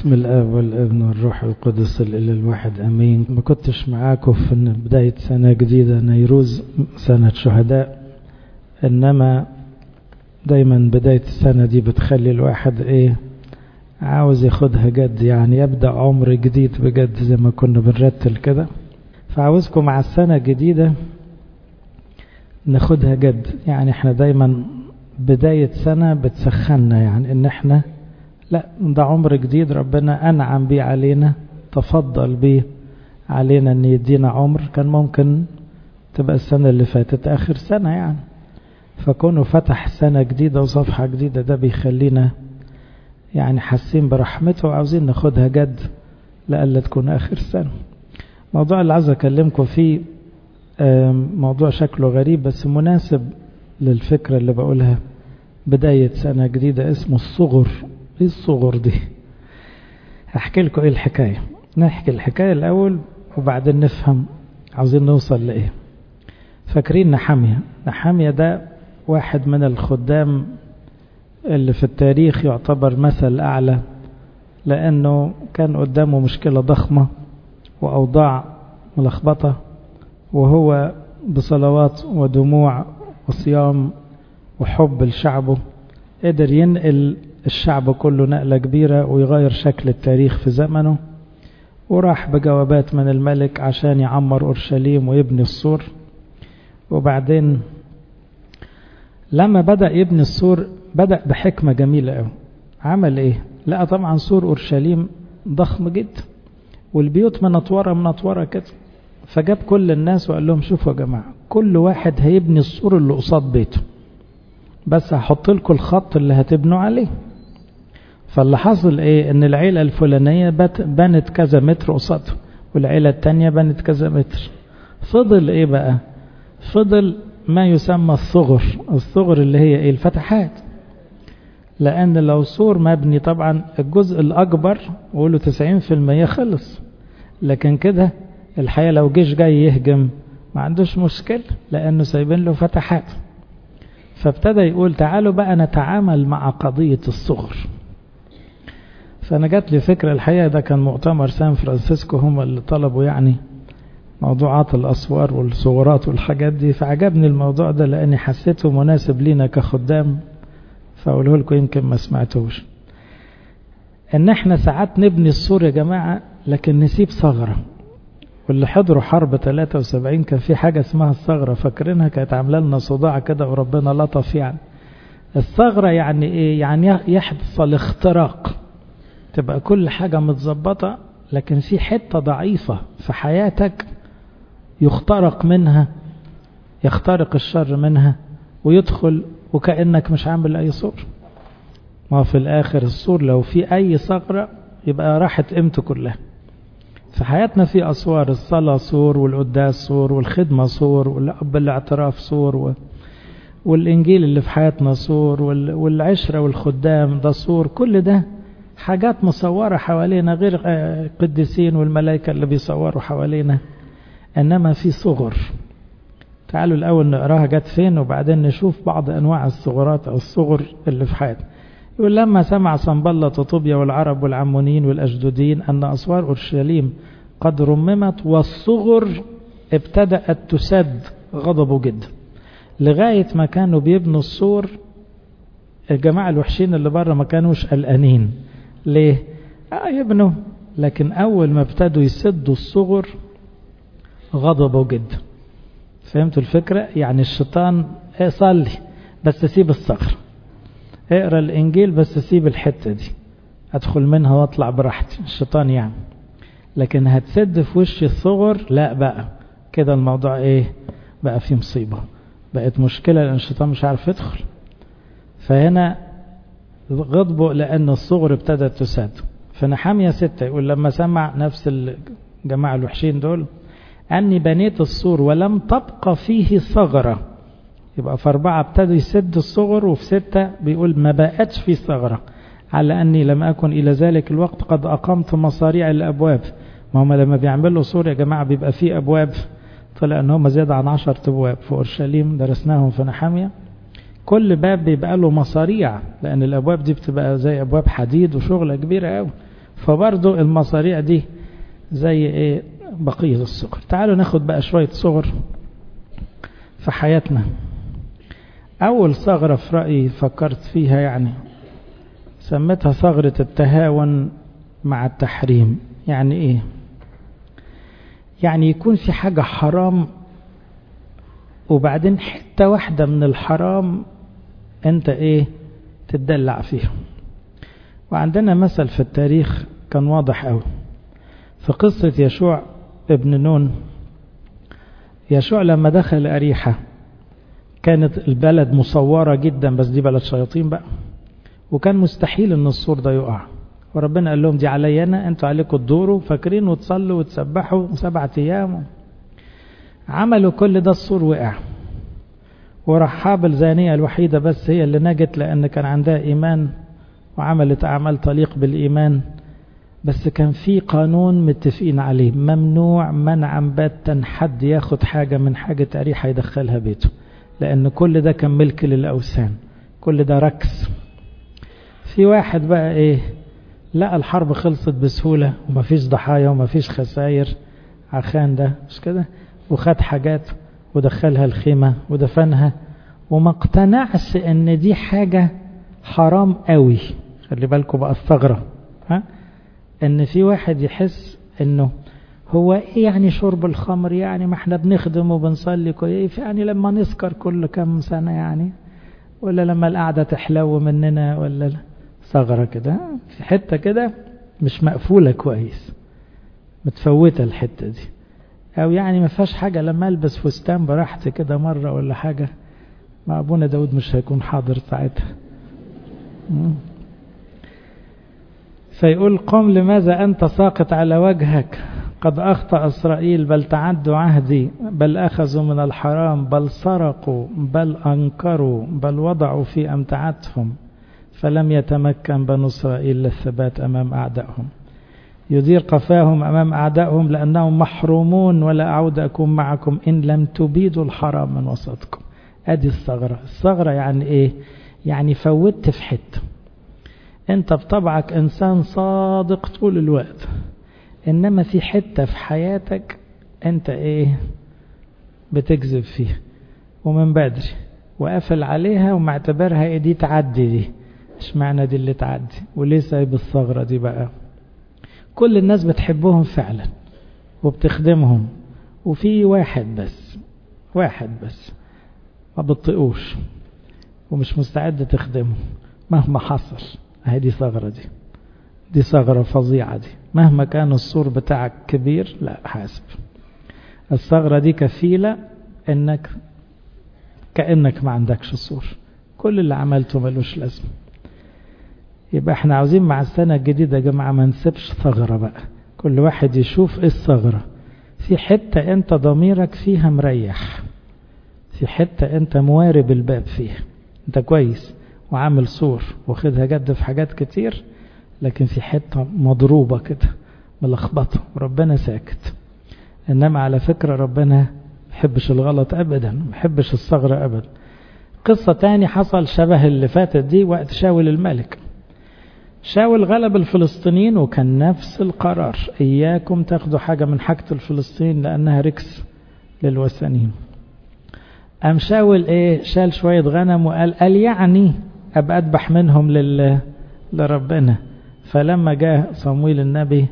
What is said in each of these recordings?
بسم الاب والابن والروح القدس الاله الواحد امين ما كنتش معاكم في بدايه سنه جديده نيروز سنه شهداء انما دايما بدايه السنه دي بتخلي الواحد ايه عاوز ياخدها جد يعني يبدا عمر جديد بجد زي ما كنا بنرتل كده فعاوزكم مع السنه الجديده ناخدها جد يعني احنا دايما بدايه سنه بتسخنا يعني ان احنا لا ده عمر جديد ربنا أنعم بيه علينا تفضل بيه علينا أن يدينا عمر كان ممكن تبقى السنة اللي فاتت آخر سنة يعني فكونه فتح سنة جديدة وصفحة جديدة ده بيخلينا يعني حاسين برحمته وعاوزين ناخدها جد لألا تكون آخر سنة موضوع اللي عايز أكلمكم فيه موضوع شكله غريب بس مناسب للفكرة اللي بقولها بداية سنة جديدة اسمه الصغر ايه الصغر دي هحكي لكم ايه الحكاية نحكي الحكاية الاول وبعدين نفهم عاوزين نوصل لايه فاكرين نحامية نحامية ده واحد من الخدام اللي في التاريخ يعتبر مثل اعلى لانه كان قدامه مشكلة ضخمة واوضاع ملخبطة وهو بصلوات ودموع وصيام وحب لشعبه قدر ينقل الشعب كله نقلة كبيرة ويغير شكل التاريخ في زمنه وراح بجوابات من الملك عشان يعمر أورشليم ويبني السور وبعدين لما بدأ يبني السور بدأ بحكمة جميلة قوي عمل ايه لقى طبعا سور أورشليم ضخم جدا والبيوت منطورة منطورة كده فجاب كل الناس وقال لهم شوفوا يا جماعة كل واحد هيبني السور اللي قصاد بيته بس هحط لكم الخط اللي هتبنوا عليه فاللي حصل ايه ان العيلة الفلانية بنت كذا متر قصادها والعيلة التانية بنت كذا متر فضل ايه بقى فضل ما يسمى الثغر الثغر اللي هي ايه الفتحات لان لو سور مبني طبعا الجزء الاكبر وقوله 90% خلص لكن كده الحقيقة لو جيش جاي يهجم ما عندوش مشكلة لانه سايبين له فتحات فابتدى يقول تعالوا بقى نتعامل مع قضية الصغر فأنا جات لي فكرة الحقيقة ده كان مؤتمر سان فرانسيسكو هم اللي طلبوا يعني موضوعات الأسوار والصغرات والحاجات دي فعجبني الموضوع ده لأني حسيته مناسب لينا كخدام فأقوله لكم يمكن ما سمعتوش إن إحنا ساعات نبني السور يا جماعة لكن نسيب ثغرة واللي حضروا حرب 73 كان في حاجة اسمها الثغرة فاكرينها كانت عاملة لنا صداع كده وربنا لطف يعني الثغرة يعني ايه يعني يحدث الاختراق تبقى كل حاجة متظبطة لكن في حتة ضعيفة في حياتك يخترق منها يخترق الشر منها ويدخل وكأنك مش عامل أي صور ما في الآخر الصور لو في أي ثغرة يبقى راحت قيمته كلها في حياتنا في أسوار الصلاة سور والقداس سور والخدمة سور والأب الاعتراف سور و... والإنجيل اللي في حياتنا سور وال... والعشرة والخدام ده سور كل ده حاجات مصورة حوالينا غير القديسين والملائكة اللي بيصوروا حوالينا إنما في صغر تعالوا الأول نقراها جت فين وبعدين نشوف بعض أنواع الصغرات أو الصغر اللي في حياتنا يقول لما سمع صنبلة وطوبيا والعرب والعمونيين والأجدودين أن أسوار أورشليم قد رممت والصغر ابتدأت تسد غضبه جدا لغاية ما كانوا بيبنوا السور الجماعة الوحشين اللي بره ما كانوش قلقانين ليه؟ آه يبنوا لكن أول ما ابتدوا يسدوا الصغر غضبوا جدا فهمتوا الفكرة؟ يعني الشيطان ايه صلي بس سيب الصخر اقرا الانجيل بس سيب الحته دي ادخل منها واطلع براحتي الشيطان يعني لكن هتسد في وش الثغر لا بقى كده الموضوع ايه بقى في مصيبه بقت مشكله لان الشيطان مش عارف يدخل فهنا غضبه لان الثغر ابتدت تسد فنحامية ستة يقول لما سمع نفس الجماعة الوحشين دول أني بنيت السور ولم تبقى فيه ثغرة يبقى في أربعة ابتدوا يسد الصغر وفي ستة بيقول ما بقتش في ثغرة على أني لم أكن إلى ذلك الوقت قد أقمت مصاريع الأبواب ما هم لما بيعملوا سور يا جماعة بيبقى فيه أبواب طلع أن هم زيادة عن عشر أبواب في أورشليم درسناهم في نحامية كل باب بيبقى له مصاريع لأن الأبواب دي بتبقى زي أبواب حديد وشغلة كبيرة قوي فبرضو المصاريع دي زي ايه بقية الصغر تعالوا ناخد بقى شوية صغر في حياتنا أول ثغرة في رأيي فكرت فيها يعني سميتها ثغرة التهاون مع التحريم يعني إيه يعني يكون في حاجة حرام وبعدين حتة واحدة من الحرام أنت إيه تدلع فيها وعندنا مثل في التاريخ كان واضح أوي في قصة يشوع ابن نون يشوع لما دخل أريحة كانت البلد مصورة جدا بس دي بلد شياطين بقى وكان مستحيل ان السور ده يقع وربنا قال لهم دي علي انا انتوا عليكم تدوروا فاكرين وتصلوا وتسبحوا سبعة ايام عملوا كل ده السور وقع ورحاب الزانية الوحيدة بس هي اللي نجت لأن كان عندها إيمان وعملت أعمال تليق بالإيمان بس كان في قانون متفقين عليه ممنوع منعا باتا حد ياخد حاجة من حاجة أريحة يدخلها بيته لأن كل ده كان ملك للأوثان كل ده ركس في واحد بقى إيه لقى الحرب خلصت بسهولة ومفيش ضحايا ومفيش خسائر عخان ده مش كده وخد حاجات ودخلها الخيمة ودفنها وما اقتنعش ان دي حاجة حرام قوي خلي بالكم بقى الثغرة ها ان في واحد يحس انه هو ايه يعني شرب الخمر يعني ما احنا بنخدم وبنصلي كويس يعني لما نسكر كل كم سنة يعني ولا لما القعدة تحلو مننا ولا ثغرة كده في حتة كده مش مقفولة كويس متفوتة الحتة دي او يعني ما فيهاش حاجة لما البس فستان براحتي كده مرة ولا حاجة مع ابونا داود مش هيكون حاضر ساعتها فيقول قم لماذا أنت ساقط على وجهك قد أخطأ إسرائيل بل تعدوا عهدي بل أخذوا من الحرام بل سرقوا بل أنكروا بل وضعوا في أمتعتهم فلم يتمكن بنو إسرائيل للثبات أمام أعدائهم يدير قفاهم أمام أعدائهم لأنهم محرومون ولا أعود أكون معكم إن لم تبيدوا الحرام من وسطكم أدي الثغرة الثغرة يعني إيه يعني فوتت في حته انت بطبعك انسان صادق طول الوقت انما في حتة في حياتك انت ايه بتكذب فيها ومن بدري وقافل عليها ومعتبرها ايه دي تعدي دي مش معنى دي اللي تعدي وليه سايب الثغرة دي بقى كل الناس بتحبهم فعلا وبتخدمهم وفي واحد بس واحد بس ما بتطيقوش ومش مستعد تخدمه مهما حصل هذه ثغرة دي دي ثغرة فظيعة دي مهما كان السور بتاعك كبير لا حاسب الثغرة دي كفيلة انك كأنك ما عندكش سور كل اللي عملته ملوش لازمة يبقى احنا عاوزين مع السنة الجديدة يا جماعة ما نسيبش ثغرة بقى كل واحد يشوف ايه الثغرة في حتة انت ضميرك فيها مريح في حتة انت موارب الباب فيها انت كويس وعامل صور واخدها جد في حاجات كتير لكن في حتة مضروبة كده ملخبطة وربنا ساكت إنما على فكرة ربنا محبش الغلط أبدا محبش الثغرة أبدا قصة تاني حصل شبه اللي فاتت دي وقت شاول الملك شاول غلب الفلسطينيين وكان نفس القرار إياكم تاخدوا حاجة من حاجة الفلسطين لأنها ركس للوثنيين قام شاول ايه شال شوية غنم وقال قال يعني أبقى أذبح منهم لل... لربنا فلما جاء صمويل النبي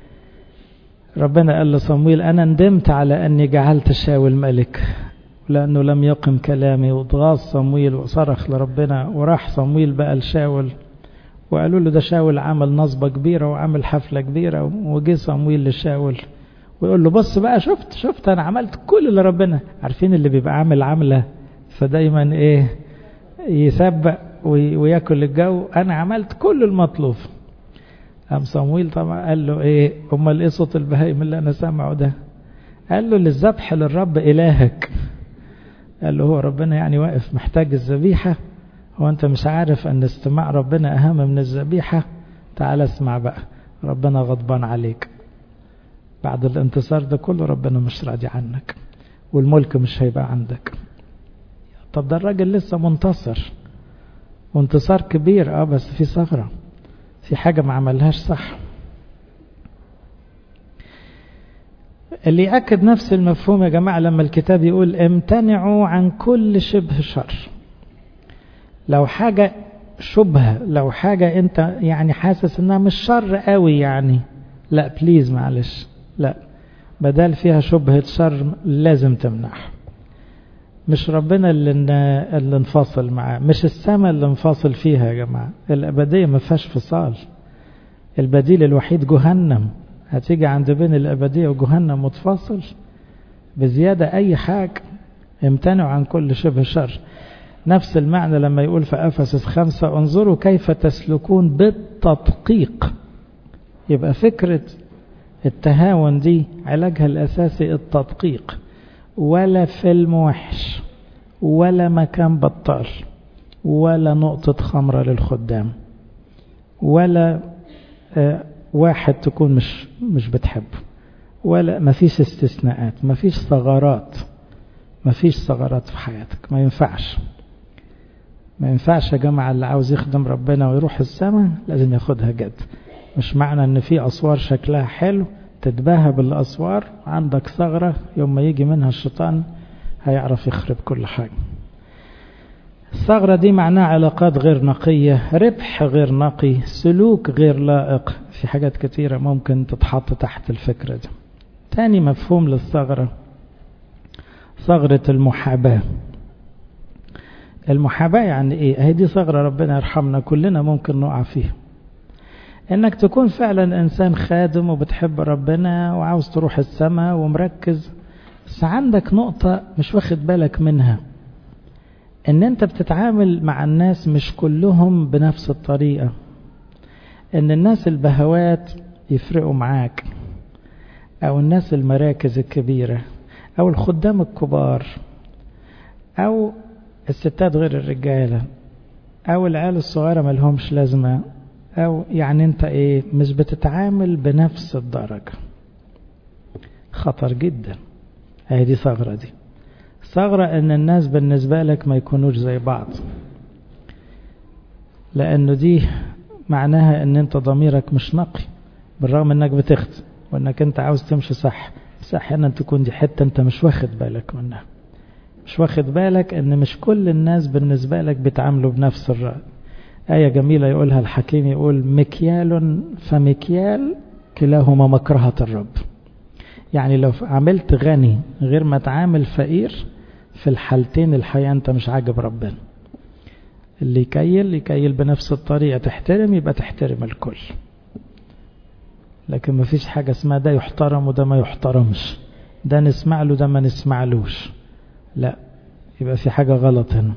ربنا قال لصمويل أنا ندمت على أني جعلت شاول ملك لأنه لم يقم كلامي واتغاظ صمويل وصرخ لربنا وراح صمويل بقى لشاول وقالوا له ده شاول عمل نصبة كبيرة وعمل حفلة كبيرة وجه صمويل لشاول ويقول له بص بقى شفت شفت أنا عملت كل اللي ربنا عارفين اللي بيبقى عامل عملة فدايما إيه يسبق وياكل الجو أنا عملت كل المطلوب قام صمويل طبعا قال له إيه أمال إيه صوت البهائم اللي أنا سامعه ده قال له للذبح للرب إلهك قال له هو ربنا يعني واقف محتاج الذبيحة هو أنت مش عارف أن استماع ربنا أهم من الذبيحة تعال اسمع بقى ربنا غضبان عليك بعد الانتصار ده كله ربنا مش راضي عنك والملك مش هيبقى عندك طب ده الراجل لسه منتصر وانتصار كبير اه بس في ثغرة في حاجة ما عملهاش صح اللي يأكد نفس المفهوم يا جماعة لما الكتاب يقول امتنعوا عن كل شبه شر لو حاجة شبهة لو حاجة انت يعني حاسس انها مش شر قوي يعني لا بليز معلش لا بدل فيها شبهة شر لازم تمنعها مش ربنا اللي اللي انفصل معاه مش السماء اللي انفصل فيها يا جماعة الأبدية ما فيهاش فصال البديل الوحيد جهنم هتيجي عند بين الأبدية وجهنم متفاصل بزيادة أي حاجة امتنعوا عن كل شبه شر نفس المعنى لما يقول في أفسس خمسة انظروا كيف تسلكون بالتدقيق يبقى فكرة التهاون دي علاجها الأساسي التدقيق ولا فيلم وحش ولا مكان بطال ولا نقطة خمرة للخدام ولا آه واحد تكون مش مش بتحبه ولا مفيش استثناءات مفيش ثغرات مفيش ثغرات في حياتك ما ينفعش ما ينفعش يا جماعة اللي عاوز يخدم ربنا ويروح السماء لازم ياخدها جد مش معنى ان في اسوار شكلها حلو تتباهى بالاسوار عندك ثغرة يوم ما يجي منها الشيطان هيعرف يخرب كل حاجة الثغرة دي معناها علاقات غير نقية ربح غير نقي سلوك غير لائق في حاجات كتيرة ممكن تتحط تحت الفكرة دي تاني مفهوم للثغرة ثغرة المحاباة المحاباة يعني ايه هي دي ثغرة ربنا يرحمنا كلنا ممكن نقع فيها انك تكون فعلا انسان خادم وبتحب ربنا وعاوز تروح السماء ومركز بس عندك نقطة مش واخد بالك منها ان انت بتتعامل مع الناس مش كلهم بنفس الطريقة ان الناس البهوات يفرقوا معاك او الناس المراكز الكبيرة او الخدام الكبار او الستات غير الرجالة او العيال الصغيرة ملهمش لازمة او يعني انت ايه مش بتتعامل بنفس الدرجة خطر جدا هي دي ثغرة دي ثغرة ان الناس بالنسبة لك ما يكونوش زي بعض لانه دي معناها ان انت ضميرك مش نقي بالرغم انك بتخدم وانك انت عاوز تمشي صح بس احيانا تكون دي حتة انت مش واخد بالك منها مش واخد بالك ان مش كل الناس بالنسبة لك بيتعاملوا بنفس الرأي آية جميلة يقولها الحكيم يقول مكيال فمكيال كلاهما مكرهة الرب يعني لو عملت غني غير ما تعامل فقير في الحالتين الحقيقة انت مش عاجب ربنا اللي يكيل يكيل بنفس الطريقة تحترم يبقى تحترم الكل لكن ما فيش حاجة اسمها ده يحترم وده ما يحترمش ده نسمع له ده ما نسمعلوش لا يبقى في حاجة غلط هنا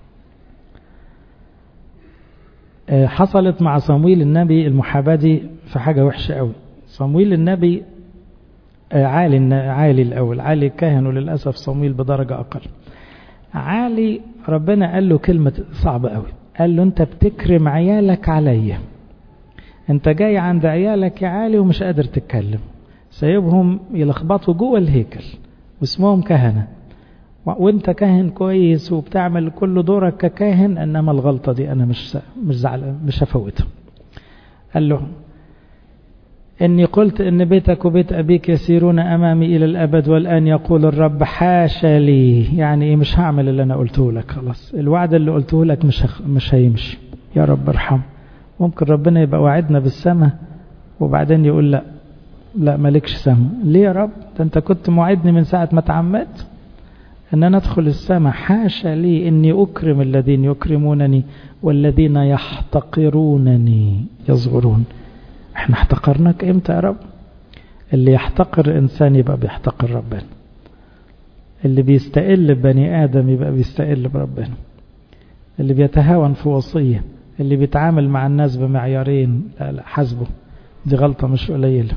حصلت مع صمويل النبي المحاباة دي في حاجة وحشة قوي صمويل النبي عالي عالي الأول عالي كاهن وللأسف صمويل بدرجة أقل عالي ربنا قال له كلمة صعبة قوي قال له أنت بتكرم عيالك عليا أنت جاي عند عيالك يا عالي ومش قادر تتكلم سايبهم يلخبطوا جوه الهيكل واسمهم كهنة وانت كاهن كويس وبتعمل كل دورك ككاهن انما الغلطة دي انا مش مش زعلان مش هفوتها قال له اني قلت ان بيتك وبيت ابيك يسيرون امامي الى الابد والان يقول الرب حاشا لي يعني ايه مش هعمل اللي انا قلته لك خلاص الوعد اللي قلته لك مش هخ... مش هيمشي يا رب ارحم ممكن ربنا يبقى وعدنا بالسماء وبعدين يقول لا لا مالكش سما ليه يا رب ده انت كنت موعدني من ساعة ما اتعمدت ان انا ادخل السماء حاشا لي اني اكرم الذين يكرمونني والذين يحتقرونني يصغرون احنا احتقرناك امتى يا رب اللي يحتقر انسان يبقى بيحتقر ربنا اللي بيستقل ببني ادم يبقى بيستقل بربنا اللي بيتهاون في وصية اللي بيتعامل مع الناس بمعيارين لا لا حسبه دي غلطة مش قليلة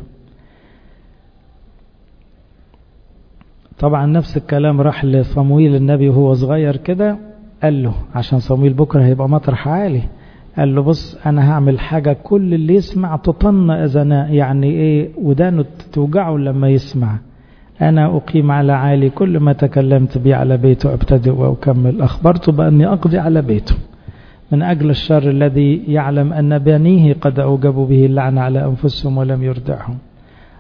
طبعا نفس الكلام راح لصمويل النبي وهو صغير كده قال له عشان صمويل بكرة هيبقى مطرح عالي قال له بص انا هعمل حاجة كل اللي يسمع تطن اذناء يعني ايه ودانه توجعه لما يسمع انا اقيم على عالي كل ما تكلمت به على بيته ابتدئ واكمل اخبرته باني اقضي على بيته من اجل الشر الذي يعلم ان بنيه قد اوجبوا به اللعنة على انفسهم ولم يردعهم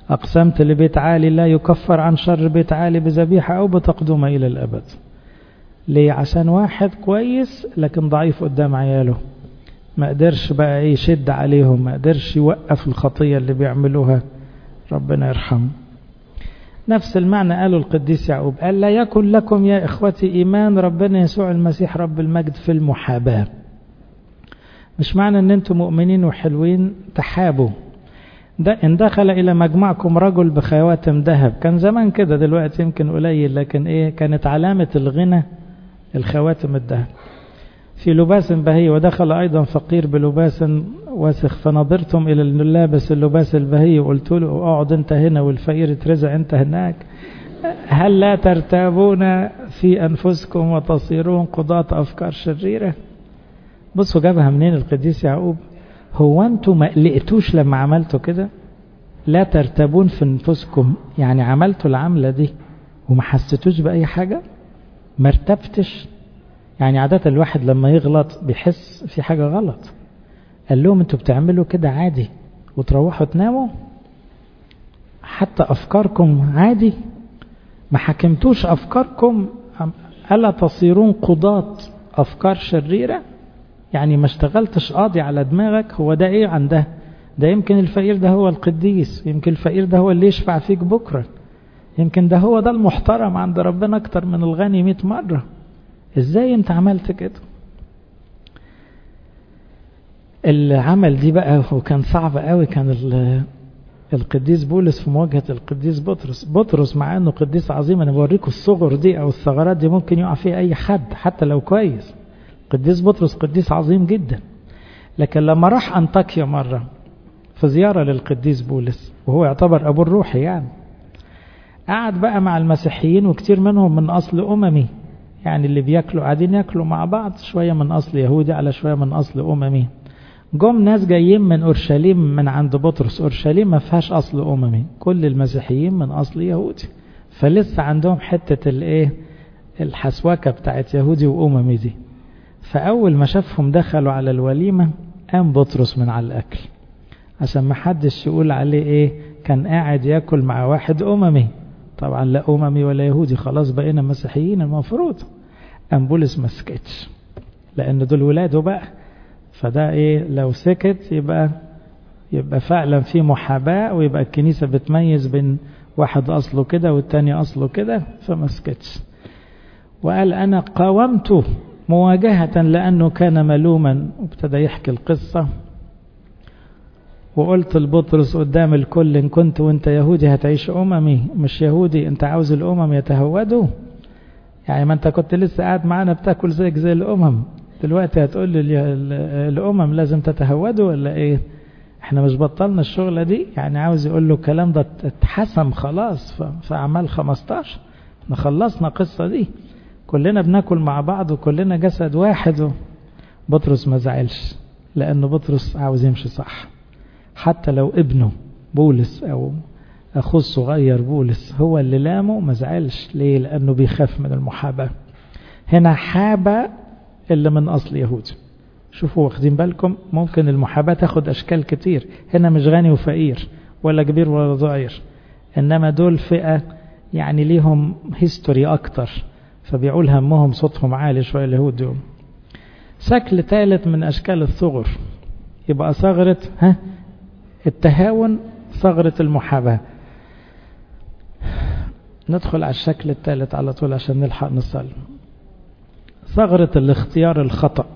أقسمت لبيت عالي لا يكفر عن شر بيت عالي بذبيحة أو بتقدمة إلى الأبد ليه عشان واحد كويس لكن ضعيف قدام عياله ما قدرش بقى ايه يشد عليهم ما قدرش يوقف الخطية اللي بيعملوها ربنا يرحمه نفس المعنى قاله القديس يعقوب قال لا يكن لكم يا إخوتي إيمان ربنا يسوع المسيح رب المجد في المحاباة مش معنى ان انتم مؤمنين وحلوين تحابوا ده ان دخل الى مجمعكم رجل بخواتم ذهب كان زمان كده دلوقتي يمكن قليل لكن ايه كانت علامة الغنى الخواتم الذهب في لباس بهي ودخل أيضا فقير بلباس وسخ فنظرتم إلى اللابس اللباس البهي وقلت له اقعد أنت هنا والفقير اترزع أنت هناك هل لا ترتابون في أنفسكم وتصيرون قضاة أفكار شريرة بصوا جابها منين القديس يعقوب هو أنتم ما قلقتوش لما عملتوا كده لا ترتابون في أنفسكم يعني عملتوا العملة دي وما حسيتوش بأي حاجة ما ارتبتش يعني عادة الواحد لما يغلط بيحس في حاجة غلط قال لهم انتوا بتعملوا كده عادي وتروحوا تناموا حتى أفكاركم عادي ما حكمتوش أفكاركم ألا تصيرون قضاة أفكار شريرة يعني ما اشتغلتش قاضي على دماغك هو ده ايه عن ده ده يمكن الفقير ده هو القديس يمكن الفقير ده هو اللي يشفع فيك بكرة يمكن ده هو ده المحترم عند ربنا أكتر من الغني مئة مرة ازاي انت عملت كده العمل دي بقى وكان صعب قوي كان القديس بولس في مواجهة القديس بطرس بطرس مع انه قديس عظيم انا بوريكم الصغر دي او الثغرات دي ممكن يقع فيها اي حد حتى لو كويس قديس بطرس قديس عظيم جدا لكن لما راح انطاكيا مرة في زيارة للقديس بولس وهو يعتبر ابو الروحي يعني قعد بقى مع المسيحيين وكتير منهم من اصل اممي يعني اللي بياكلوا قاعدين ياكلوا مع بعض شوية من أصل يهودي على شوية من أصل أممي جم ناس جايين من أورشليم من عند بطرس أورشليم ما فيهاش أصل أممي كل المسيحيين من أصل يهودي فلسه عندهم حتة الإيه الحسوكة بتاعت يهودي وأممي دي فأول ما شافهم دخلوا على الوليمة قام بطرس من على الأكل عشان ما حدش يقول عليه إيه كان قاعد ياكل مع واحد أممي طبعا لا أممي ولا يهودي خلاص بقينا مسيحيين المفروض قام بولس ما سكتش لأن دول ولاده بقى فده إيه لو سكت يبقى يبقى فعلا في محاباة ويبقى الكنيسة بتميز بين واحد أصله كده والتاني أصله كده فما سكتش وقال أنا قاومته مواجهة لأنه كان ملوما وابتدى يحكي القصة وقلت لبطرس قدام الكل إن كنت وانت يهودي هتعيش أممي مش يهودي انت عاوز الأمم يتهودوا يعني ما انت كنت لسه قاعد معانا بتاكل زيك زي الأمم دلوقتي هتقول لي الأمم لازم تتهودوا ولا ايه احنا مش بطلنا الشغلة دي يعني عاوز يقول له الكلام ده اتحسم خلاص في أعمال 15 احنا خلصنا القصة دي كلنا بناكل مع بعض وكلنا جسد واحد بطرس ما زعلش لأن بطرس عاوز يمشي صح حتى لو ابنه بولس أو أخوه الصغير بولس هو اللي لامه ما زعلش ليه لأنه بيخاف من المحاباة هنا حابة اللي من أصل يهودي شوفوا واخدين بالكم ممكن المحاباة تاخد أشكال كتير هنا مش غني وفقير ولا كبير ولا صغير إنما دول فئة يعني ليهم هيستوري أكتر فبيعول همهم صوتهم عالي شوية اليهود دول شكل ثالث من أشكال الثغر يبقى ثغرة ها التهاون ثغرة المحاباة ندخل على الشكل الثالث على طول عشان نلحق نصلي ثغرة الاختيار الخطأ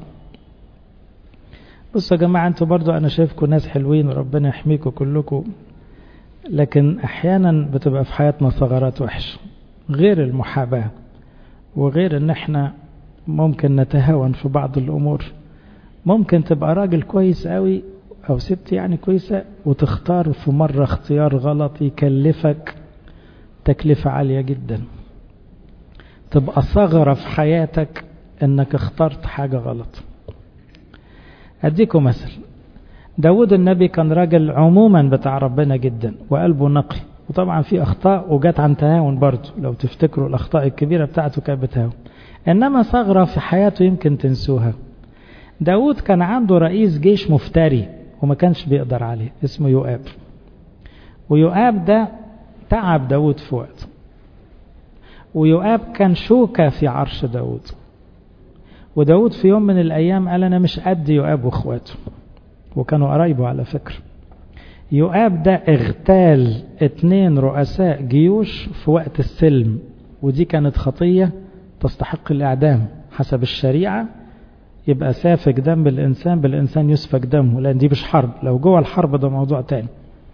بصوا يا جماعة انتوا برضو انا شايفكم ناس حلوين وربنا يحميكم كلكم لكن احيانا بتبقى في حياتنا ثغرات وحشة غير المحاباة وغير ان احنا ممكن نتهاون في بعض الامور ممكن تبقى راجل كويس قوي او ست يعني كويسة وتختار في مرة اختيار غلط يكلفك تكلفة عالية جدا تبقى ثغرة في حياتك انك اخترت حاجة غلط اديكم مثل داود النبي كان راجل عموما بتاع ربنا جدا وقلبه نقي وطبعا في اخطاء وجات عن تهاون برضه لو تفتكروا الاخطاء الكبيرة بتاعته كانت بتهاون انما ثغرة في حياته يمكن تنسوها داود كان عنده رئيس جيش مفتري وما كانش بيقدر عليه اسمه يؤاب ويؤاب ده تعب داود في وقته ويؤاب كان شوكة في عرش داود وداود في يوم من الأيام قال أنا مش قد يؤاب وإخواته وكانوا قرايبه على فكرة يؤاب ده اغتال اتنين رؤساء جيوش في وقت السلم ودي كانت خطية تستحق الإعدام حسب الشريعة يبقى سافك دم الإنسان بالإنسان يسفك دمه لأن دي مش حرب لو جوه الحرب ده موضوع تاني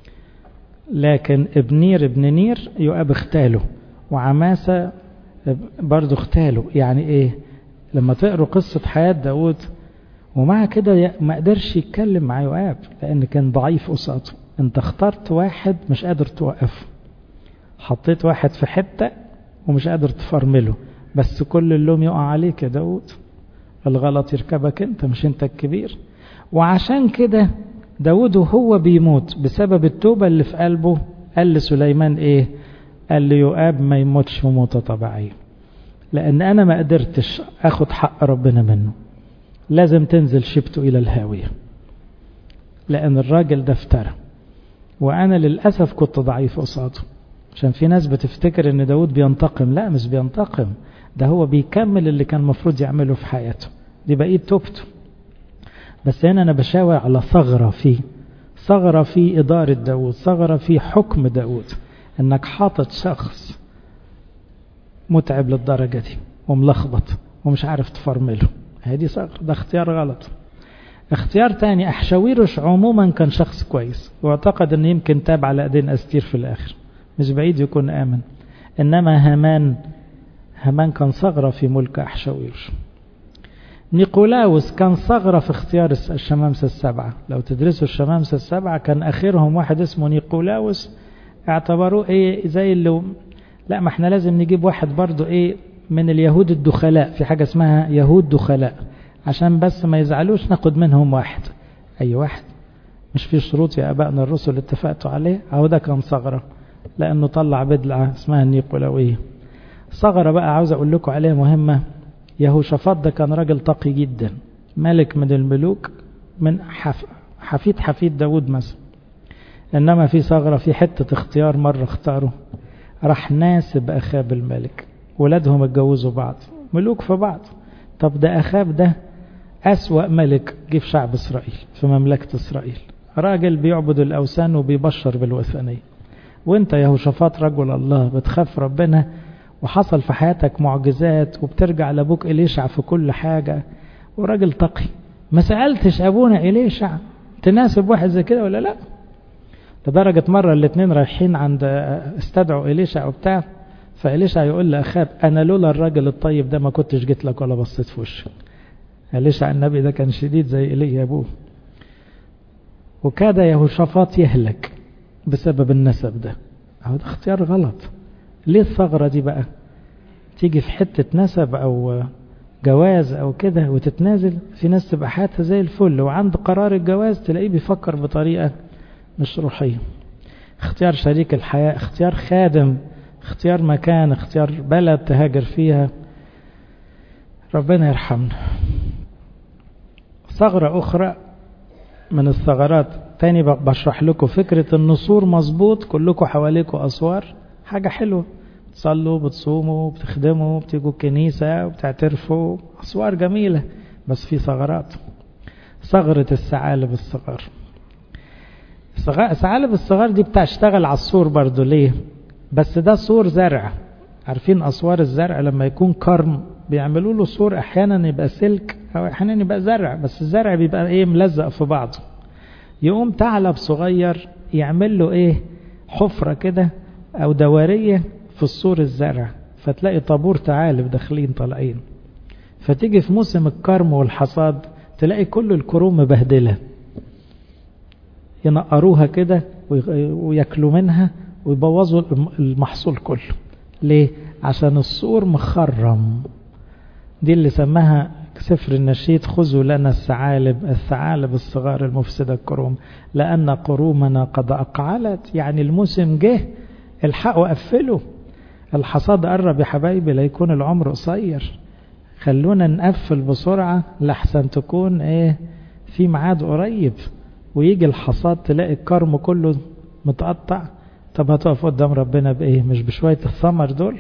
لكن ابنير ابن نير يؤاب اغتاله وعماسة برضه اغتاله يعني ايه لما تقروا قصة حياة داود ومع كده ما قدرش يتكلم مع يؤاب لأن كان ضعيف قصاده انت اخترت واحد مش قادر توقفه حطيت واحد في حتة ومش قادر تفرمله بس كل اللوم يقع عليك يا داود الغلط يركبك انت مش انت الكبير وعشان كده داود وهو بيموت بسبب التوبة اللي في قلبه قال لسليمان ايه قال ليؤاب ما يموتش موتة طبيعية لان انا ما قدرتش اخد حق ربنا منه لازم تنزل شبته الى الهاوية لان الراجل ده افترى وانا للأسف كنت ضعيف قصاده عشان في ناس بتفتكر ان داود بينتقم لا مش بينتقم ده هو بيكمل اللي كان المفروض يعمله في حياته دي بقية توبته بس هنا أنا بشاور على ثغرة فيه ثغرة في إدارة داود ثغرة في حكم داود أنك حاطط شخص متعب للدرجة دي وملخبط ومش عارف تفرمله هذه ثغرة ده اختيار غلط اختيار تاني أحشاويرش عموما كان شخص كويس واعتقد أنه يمكن تاب على أيدين أستير في الآخر مش بعيد يكون آمن إنما هامان هامان كان ثغرة في ملك أحشاويرش نيقولاوس كان ثغرة في اختيار الشمامسة السبعة لو تدرسوا الشمامسة السبعة كان آخرهم واحد اسمه نيقولاوس اعتبروه ايه زي اللي لا ما احنا لازم نجيب واحد برضو ايه من اليهود الدخلاء في حاجة اسمها يهود دخلاء عشان بس ما يزعلوش ناخد منهم واحد اي واحد مش في شروط يا ابائنا الرسل اتفقتوا عليه اهو ده كان ثغرة لانه طلع بدلعة اسمها النيقولاوية ثغرة بقى عاوز اقول لكم عليها مهمة يهوشافاط ده كان راجل تقي جدا ملك من الملوك من حف... حفيد حفيد داود مثلا إنما في ثغرة في حتة اختيار مرة اختاروا راح ناسب أخاب الملك ولادهم اتجوزوا بعض ملوك في بعض طب ده أخاب ده أسوأ ملك جه في شعب إسرائيل في مملكة إسرائيل راجل بيعبد الأوثان وبيبشر بالوثنية وانت يا هوشافاط رجل الله بتخاف ربنا وحصل في حياتك معجزات وبترجع لابوك إليشع في كل حاجة وراجل تقي ما سألتش أبونا إليشع تناسب واحد زي كده ولا لا لدرجة مرة الاثنين رايحين عند استدعوا إليشع وبتاع فإليشع يقول لأخاب أنا لولا الراجل الطيب ده ما كنتش جيت لك ولا بصيت في وشك إليشع النبي ده كان شديد زي إلي أبوه وكاد يهوشافاط يهلك بسبب النسب ده هو ده اختيار غلط ليه الثغرة دي بقى تيجي في حتة نسب أو جواز أو كده وتتنازل في ناس تبقى حياتها زي الفل وعند قرار الجواز تلاقيه بيفكر بطريقة مش روحية اختيار شريك الحياة اختيار خادم اختيار مكان اختيار بلد تهاجر فيها ربنا يرحمنا ثغرة أخرى من الثغرات تاني بشرح لكم فكرة النصور مظبوط كلكم حواليكم أسوار حاجة حلوة بتصلوا بتصوموا بتخدموا بتيجوا الكنيسة وبتعترفوا أسوار جميلة بس في ثغرات ثغرة الثعالب الصغار الثعالب الصغار دي بتشتغل على السور برضو ليه بس ده سور زرع عارفين أسوار الزرع لما يكون كرم بيعملوا له سور أحيانا يبقى سلك أو أحيانا يبقى زرع بس الزرع بيبقى إيه ملزق في بعضه يقوم ثعلب صغير يعمل له إيه حفرة كده أو دورية في السور الزرع فتلاقي طابور ثعالب داخلين طالعين فتيجي في موسم الكرم والحصاد تلاقي كل الكروم مبهدلة ينقروها كده وياكلوا منها ويبوظوا المحصول كله ليه؟ عشان السور مخرم دي اللي سماها سفر النشيد خذوا لنا الثعالب الثعالب الصغار المفسدة الكروم لأن قرومنا قد أقعلت يعني الموسم جه الحقوا قفلوا الحصاد قرب يا حبايبي ليكون العمر قصير خلونا نقفل بسرعة لحسن تكون ايه في ميعاد قريب ويجي الحصاد تلاقي الكرم كله متقطع طب هتقف قدام ربنا بإيه مش بشوية الثمر دول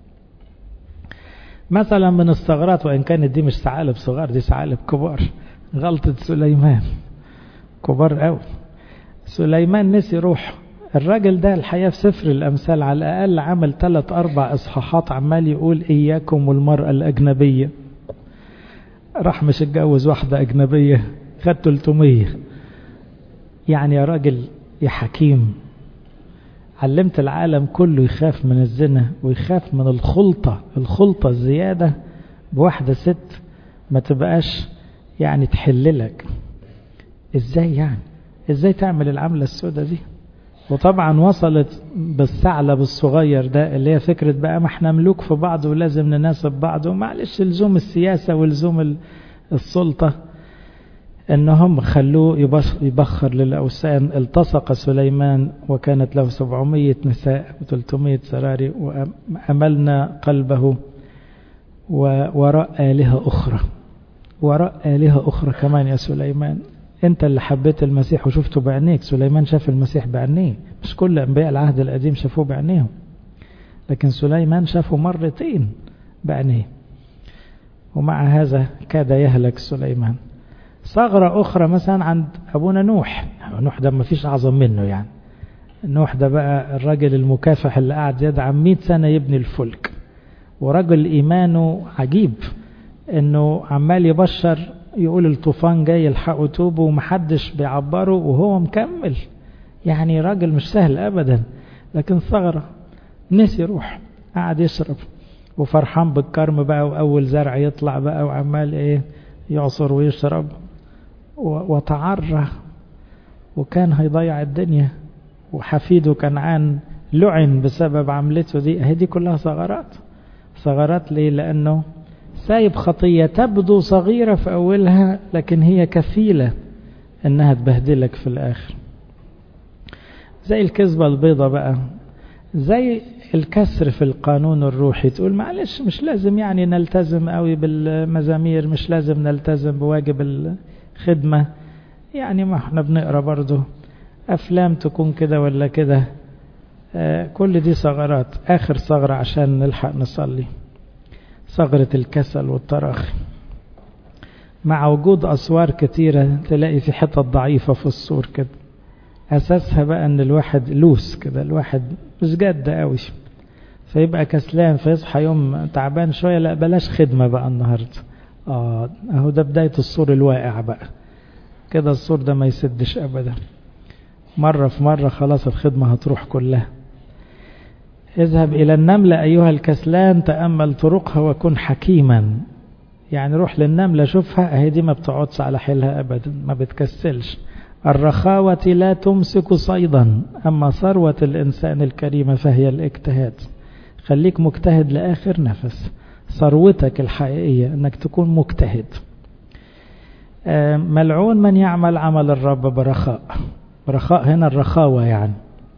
مثلا من الثغرات وإن كانت دي مش ثعالب صغار دي ثعالب كبار غلطة سليمان كبار قوي سليمان نسي روحه الراجل ده الحقيقة في سفر الأمثال على الأقل عمل ثلاث أربع إصحاحات عمال يقول إياكم والمرأة الأجنبية راح مش اتجوز واحدة أجنبية خد 300 يعني يا راجل يا حكيم علمت العالم كله يخاف من الزنا ويخاف من الخلطة الخلطة الزيادة بواحدة ست ما تبقاش يعني تحللك ازاي يعني ازاي تعمل العملة السوداء دي وطبعا وصلت بالثعلب الصغير ده اللي هي فكرة بقى ما احنا ملوك في بعض ولازم نناسب بعض ومعلش لزوم السياسة ولزوم السلطة انهم خلوه يبخر للأوثان التصق سليمان وكانت له 700 نساء و300 سراري وأملنا قلبه وراء آلهة أخرى وراء آلهة أخرى كمان يا سليمان انت اللي حبيت المسيح وشفته بعينيك سليمان شاف المسيح بعينيه مش كل انبياء العهد القديم شافوه بعينيهم لكن سليمان شافه مرتين بعينيه ومع هذا كاد يهلك سليمان ثغرة أخرى مثلا عند أبونا نوح نوح ده ما فيش أعظم منه يعني نوح ده بقى الراجل المكافح اللي قعد يدعم 100 سنة يبني الفلك ورجل إيمانه عجيب إنه عمال يبشر يقول الطوفان جاي الحقوا توبوا ومحدش بيعبره وهو مكمل يعني راجل مش سهل ابدا لكن ثغرة نسي روح قعد يشرب وفرحان بالكرم بقى واول زرع يطلع بقى وعمال ايه يعصر ويشرب وتعرى وكان هيضيع الدنيا وحفيده كنعان لعن بسبب عملته دي هي دي كلها ثغرات ثغرات ليه لانه سايب خطية تبدو صغيرة في أولها لكن هي كفيلة إنها تبهدلك في الآخر زي الكذبة البيضة بقى زي الكسر في القانون الروحي تقول معلش مش لازم يعني نلتزم قوي بالمزامير مش لازم نلتزم بواجب الخدمة يعني ما احنا بنقرا برضه أفلام تكون كده ولا كده آه كل دي ثغرات آخر ثغرة عشان نلحق نصلي ثغرة الكسل والتراخي مع وجود أسوار كتيرة تلاقي في حتة ضعيفة في السور كده أساسها بقى أن الواحد لوس كده الواحد مش جد قوي فيبقى كسلان فيصحى يوم تعبان شوية لا بلاش خدمة بقى النهاردة آه أهو ده بداية السور الواقع بقى كده السور ده ما يسدش أبدا مرة في مرة خلاص الخدمة هتروح كلها اذهب إلى النملة أيها الكسلان تأمل طرقها وكن حكيما يعني روح للنملة شوفها اهي دي ما بتقعدش على حيلها أبدا ما بتكسلش الرخاوة لا تمسك صيدا أما ثروة الإنسان الكريم فهي الاجتهاد خليك مجتهد لآخر نفس ثروتك الحقيقية أنك تكون مجتهد ملعون من يعمل عمل الرب برخاء برخاء هنا الرخاوة يعني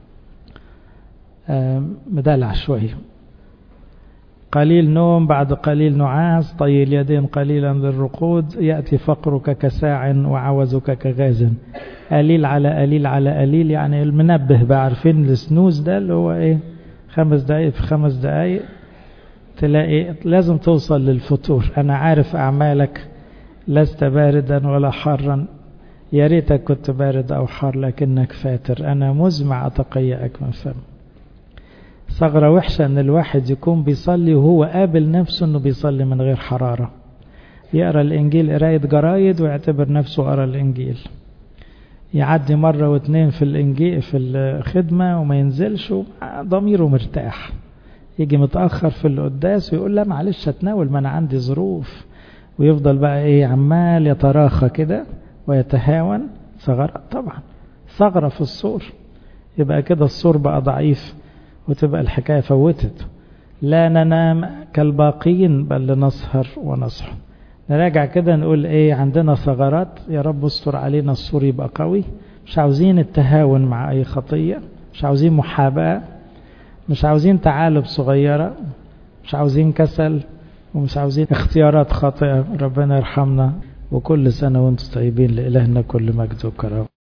مدلع شوية قليل نوم بعد قليل نعاس طي اليدين قليلا للرقود يأتي فقرك كساع وعوزك كغاز قليل على قليل على قليل يعني المنبه بعرفين السنوز ده اللي هو ايه خمس دقايق في خمس دقايق تلاقي لازم توصل للفطور انا عارف اعمالك لست باردا ولا حارا يا ريتك كنت بارد او حار لكنك فاتر انا مزمع اتقيأك من فم ثغرة وحشة ان الواحد يكون بيصلي وهو قابل نفسه انه بيصلي من غير حرارة يقرأ الانجيل قراية جرايد ويعتبر نفسه قرأ الانجيل يعدي مرة واثنين في الانجيل في الخدمة وما ينزلش ضميره مرتاح يجي متأخر في القداس ويقول لا معلش هتناول ما انا عندي ظروف ويفضل بقى ايه عمال يتراخى كده ويتهاون ثغرة طبعا ثغرة في السور يبقى كده السور بقى ضعيف وتبقى الحكاية فوتت لا ننام كالباقين بل لنسهر ونصحى نراجع كده نقول ايه عندنا ثغرات يا رب استر علينا السور يبقى قوي مش عاوزين التهاون مع اي خطية مش عاوزين محاباة مش عاوزين تعالب صغيرة مش عاوزين كسل ومش عاوزين اختيارات خاطئة ربنا يرحمنا وكل سنة وانتم طيبين لإلهنا كل مجد وكرامة